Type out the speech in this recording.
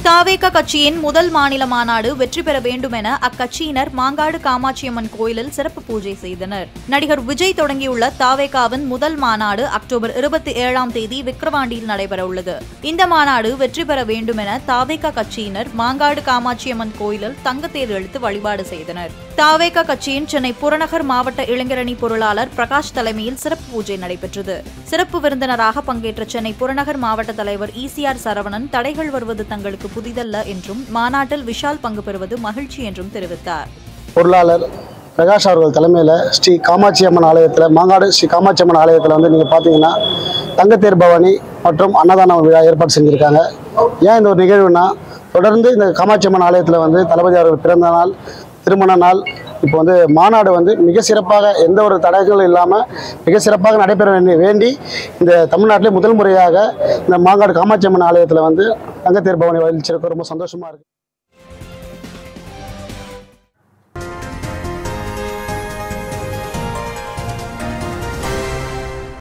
தாவேக கட்சியின் முதல் மாநில மாநாடு வெற்றி பெற வேண்டும் என அக்கட்சியினர் மாங்காடு காமாட்சியம்மன் கோயிலில் சிறப்பு பூஜை செய்தனர் நடிகர் விஜய் தொடங்கியுள்ள தாவேகாவின் முதல் மாநாடு அக்டோபர் இருபத்தி ஏழாம் தேதி விக்கிரவாண்டியில் நடைபெறவுள்ளது இந்த மாநாடு வெற்றி பெற வேண்டும் என தாவேகா கட்சியினர் மாங்காடு காமாட்சியம்மன் கோயிலில் தங்கத்தேர் இழுத்து வழிபாடு செய்தனர் தாவேகா கட்சியின் சென்னை புறநகர் மாவட்ட இளைஞரணி பொருளாளர் பிரகாஷ் தலைமையில் சிறப்பு பூஜை நடைபெற்றது சிறப்பு விருந்தினராக பங்கேற்ற சென்னை புறநகர் மாவட்ட தலைவர் இசிஆர் சரவணன் தடைகள் வருவது தங்களுக்கு புதிதல்ல என்றும் மாநாட்டில் விஷால் பங்கு பெறுவது மகிழ்ச்சி என்றும் தெரிவித்தார் பொருளாளர் பிரகாஷ் அவர்கள் தலைமையில் ஸ்ரீ காமாட்சி அம்மன் ஆலயத்தில் மாங்காடு ஸ்ரீ காமாட்சி அம்மன் ஆலயத்தில் வந்து நீங்கள் பார்த்தீங்கன்னா தங்கத்தேர் பவானி மற்றும் அன்னதான விழா ஏற்பாடு செஞ்சுருக்காங்க ஏன் இந்த ஒரு நிகழ்வுனா தொடர்ந்து இந்த காமாட்சி அம்மன் ஆலயத்தில் வந்து தளபதி அவர்கள் பிறந்த நாள் திருமண நாள் இப்போ வந்து மாநாடு வந்து மிக சிறப்பாக எந்த ஒரு தடைகளும் இல்லாமல் மிக சிறப்பாக நடைபெற வேண்டிய வேண்டி இந்த தமிழ்நாட்டிலே முதல் முறையாக இந்த மாங்காடு காமாட்சி அம்மன் ஆலயத்தில் வந்து தங்கத்தேர் பவனி வகிச்சிருக்க ரொம்ப சந்தோஷமாக இருக்குது